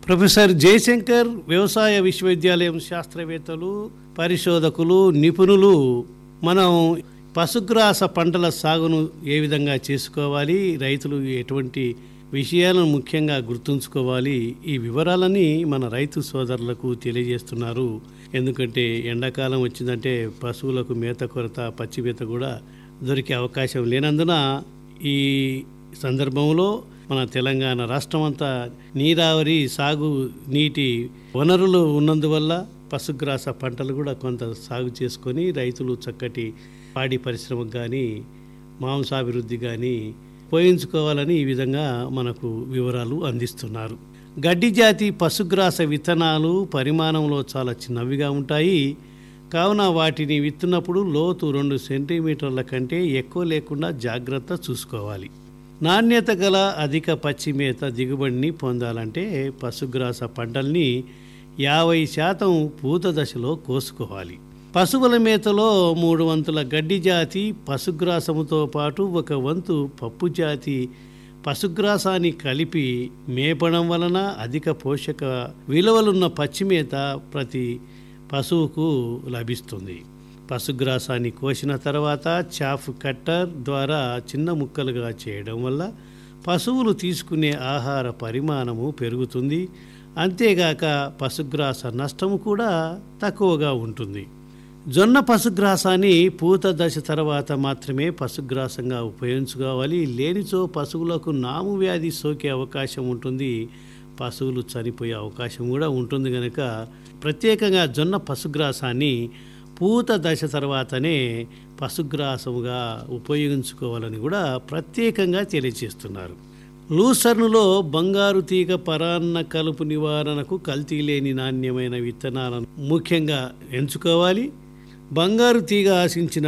professor Jayashankar వ్యవసాయ విశ్వవిద్యాలయం శాస్త్రవేత్తలు పరిశోధకులు నిపుణులు మనం పశుగ్రాస పంటల సాగును ఏ విధంగా చేసుకోవాలి రైతులు ఎటువంటి విషయాలను ముఖ్యంగా గుర్తుంచుకోవాలి ఈ వివరాలని మన రైతు సోదరులకు తెలియజేస్తున్నారు ఎందుకంటే ఎండాకాలం వచ్చిందంటే పశువులకు మేత కొరత పచ్చి మేత కూడా దొరికే అవకాశం లేనందున ఈ సందర్భంలో మన తెలంగాణ రాష్ట్రం అంతా నీరావరి సాగు నీటి వనరులు ఉన్నందువల్ల పశుగ్రాస పంటలు కూడా కొంత సాగు చేసుకొని రైతులు చక్కటి పాడి పరిశ్రమకు కానీ మాంసాభివృద్ధి కానీ పోయించుకోవాలని ఈ విధంగా మనకు వివరాలు అందిస్తున్నారు గడ్డి జాతి పశుగ్రాస విత్తనాలు పరిమాణంలో చాలా చిన్నవిగా ఉంటాయి కావున వాటిని విత్తున్నప్పుడు లోతు రెండు సెంటీమీటర్ల కంటే ఎక్కువ లేకుండా జాగ్రత్త చూసుకోవాలి నాణ్యత గల అధిక పచ్చి మేత దిగుబడిని పొందాలంటే పశుగ్రాస పంటల్ని యాభై శాతం పూత దశలో కోసుకోవాలి పశువుల మేతలో మూడు వంతుల గడ్డి జాతి పశుగ్రాసముతో పాటు ఒక వంతు పప్పు జాతి పశుగ్రాసాన్ని కలిపి మేపడం వలన అధిక పోషక విలువలున్న పచ్చిమేత ప్రతి పశువుకు లభిస్తుంది పశుగ్రాసాన్ని కోసిన తర్వాత చాఫ్ కట్టర్ ద్వారా చిన్న ముక్కలుగా చేయడం వల్ల పశువులు తీసుకునే ఆహార పరిమాణము పెరుగుతుంది అంతేగాక పశుగ్రాస నష్టము కూడా తక్కువగా ఉంటుంది జొన్న పశుగ్రాసాన్ని పూత దశ తర్వాత మాత్రమే పశుగ్రాసంగా ఉపయోగించుకోవాలి లేనిచో పశువులకు నాము వ్యాధి సోకే అవకాశం ఉంటుంది పశువులు చనిపోయే అవకాశం కూడా ఉంటుంది కనుక ప్రత్యేకంగా జొన్న పశుగ్రాసాన్ని పూత దశ తర్వాతనే పశుగ్రాసముగా ఉపయోగించుకోవాలని కూడా ప్రత్యేకంగా తెలియజేస్తున్నారు లూసర్నులో బంగారు తీగ పరాన్న కలుపు నివారణకు కల్తీ లేని నాణ్యమైన విత్తనాలను ముఖ్యంగా ఎంచుకోవాలి బంగారు తీగ ఆశించిన